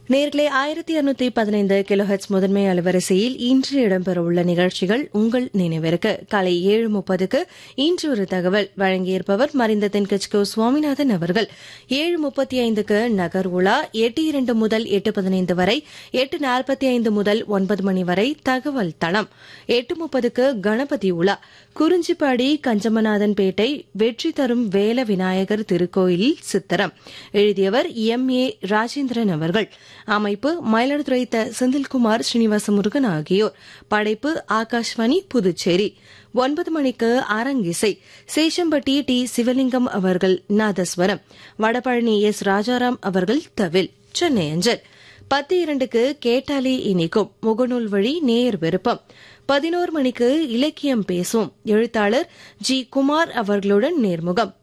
நேர்களே ஆயிரத்தி இருநூத்தி பதினைந்து கிலோஹெட்ஸ் முதன்மை அலைவரிசையில் இன்று இடம்பெறவுள்ள நிகழ்ச்சிகள் உங்கள் நினைவிற்கு காலை ஏழு முப்பதுக்கு இன்று ஒரு தகவல் வழங்கியிருப்பவர் மறைந்த தென்கட்சிக்கோ சுவாமிநாதன் அவர்கள் ஏழு முப்பத்தி ஐந்துக்கு நகர் உலா எட்டு இரண்டு முதல் எட்டு பதினைந்து வரை எட்டு நாற்பத்தி ஐந்து முதல் ஒன்பது மணி வரை தகவல் தளம் எட்டு முப்பதுக்கு கணபதி உலா குறிஞ்சிப்பாடி கஞ்சமநாதன் பேட்டை வெற்றி தரும் வேல விநாயகர் திருக்கோயிலில் சித்திரம் எழுதியவர் எம் ஏ ராஜேந்திரன் அவர்கள் அமைப்பு மயிலாடுதுறை த செந்தில்குமார் ஸ்ரீனிவாச முருகன் ஆகியோர் படைப்பு ஆகாஷ்வாணி புதுச்சேரி ஒன்பது மணிக்கு அரங்கிசை சேஷம்பட்டி டி சிவலிங்கம் அவர்கள் நாதஸ்வரம் வடபழனி எஸ் ராஜாராம் அவர்கள் தவில் சென்னை அஞ்சல் பத்து இரண்டுக்கு கேட்டாலே இனிக்கும் முகநூல் வழி நேர் விருப்பம் பதினோரு மணிக்கு இலக்கியம் பேசும் எழுத்தாளர் ஜி குமார் அவர்களுடன் நேர்முகம்